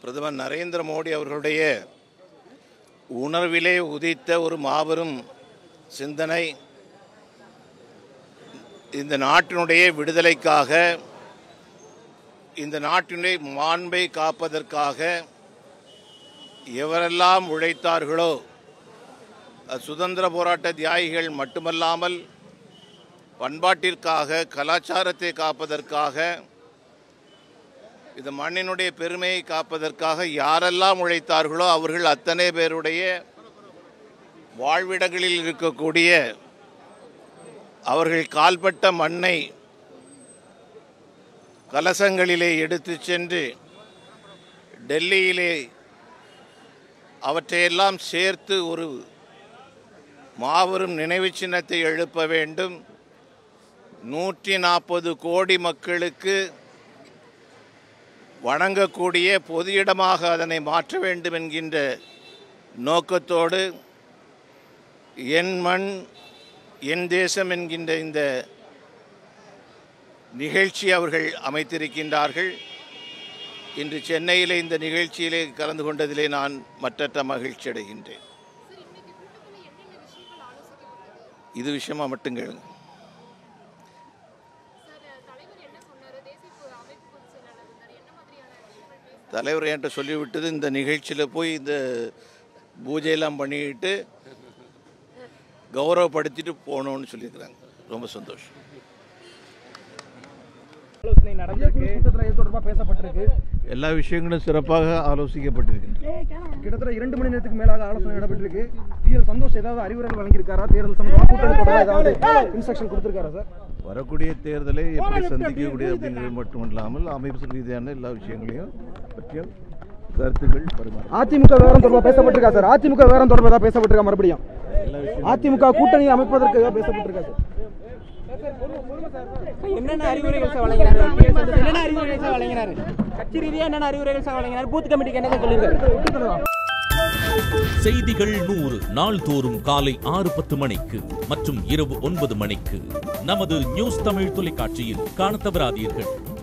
பிரதமர் நரேந்திர மோடி அவர்களுடைய உணர்விலே உதித்த ஒரு மாபெரும் சிந்தனை இந்த நாட்டினுடைய விடுதலைக்காக இந்த நாட்டினுடைய மாண்பை காப்பதற்காக எவரெல்லாம் உழைத்தார்களோ அது சுதந்திர போராட்ட தியாகிகள் மட்டுமல்லாமல் பண்பாட்டிற்காக கலாச்சாரத்தை காப்பதற்காக இந்த மண்ணினுடைய பெருமையை காப்பதற்காக யாரெல்லாம் உழைத்தார்களோ அவர்கள் அத்தனை பேருடைய வாழ்விடங்களில் இருக்கக்கூடிய அவர்கள் கால்பட்ட மண்ணை கலசங்களிலே எடுத்துச் சென்று டெல்லியிலே அவற்றையெல்லாம் சேர்த்து ஒரு மாபெரும் நினைவு சின்னத்தை எழுப்ப வேண்டும் நூற்றி நாற்பது கோடி மக்களுக்கு வணங்கக்கூடிய பொது இடமாக அதனை மாற்ற வேண்டும் என்கின்ற நோக்கத்தோடு என் மண் என் தேசம் என்கின்ற இந்த நிகழ்ச்சி அவர்கள் அமைத்திருக்கின்றார்கள் இன்று சென்னையிலே இந்த நிகழ்ச்சியிலே கலந்து கொண்டதிலே நான் மற்றற்ற மகிழ்ச்சி அடைகின்றேன் இது விஷயமா மட்டும் கேளுங்க தலைவர் என்கிட்ட சொல்லிவிட்டது இந்த நிகழ்ச்சியில் போய் இந்த பூஜையெல்லாம் பண்ணிக்கிட்டு கௌரவப்படுத்திட்டு போகணும்னு சொல்லியிருக்கிறாங்க ரொம்ப சந்தோஷம் ஆலோசனை நடந்திருக்கு கூட்டத்தில் இது தொடர்பாக பேசப்பட்டிருக்கு எல்லா விஷயங்களும் சிறப்பாக ஆலோசிக்கப்பட்டிருக்கின்றன கிட்டத்தட்ட இரண்டு மணி நேரத்துக்கு மேலாக ஆலோசனை நடைபெற்றிருக்கு பிஎல் சந்தோஷ் ஏதாவது அறிவுரைகள் வழங்கியிருக்காரா தேர்தல் சம்பந்தமாக கூட்டணி தொடர்பாக ஏதாவது இன்ஸ்ட்ரக்ஷன் கொடுத்திருக்காரா சார் வரக்கூடிய தேர்தலை எப்படி சந்திக்கக்கூடிய அப்படிங்கிறது மட்டுமல்லாமல் அமைப்பு ரீதியான எல்லா விஷயங்களையும் பற்றியும் கருத்துக்கள் பரிமாறும் அதிமுக விவரம் தொடர்பாக பேசப்பட்டிருக்கா சார் அதிமுக விவரம் தொடர்பாக ஏதாவது பேசப்பட்டிருக்கா மறுபடியும் எல்லா விஷயம் அதிமுக கூட்டணி அமைப்பதற்கு ஏதாவது பேசப்பட்டிருக்கா சார் என்னென்ன அறிவுரைகள் சார் வழங்கினாரு என்னென்ன அறிவுரைகள் சார் வழங்கினாரு கட்சி ரீதியா என்னென்ன அறிவுரைகள் சார் வழங்கினாரு பூத் கமிட்டிக்கு என்ன சொல்லியிருக்காரு செய்திகள் நூறு நாள்தோறும் காலை ஆறு பத்து மணிக்கு மற்றும் இரவு ஒன்பது மணிக்கு நமது நியூஸ் தமிழ் தொலைக்காட்சியில் காணத் தவறாதீர்கள்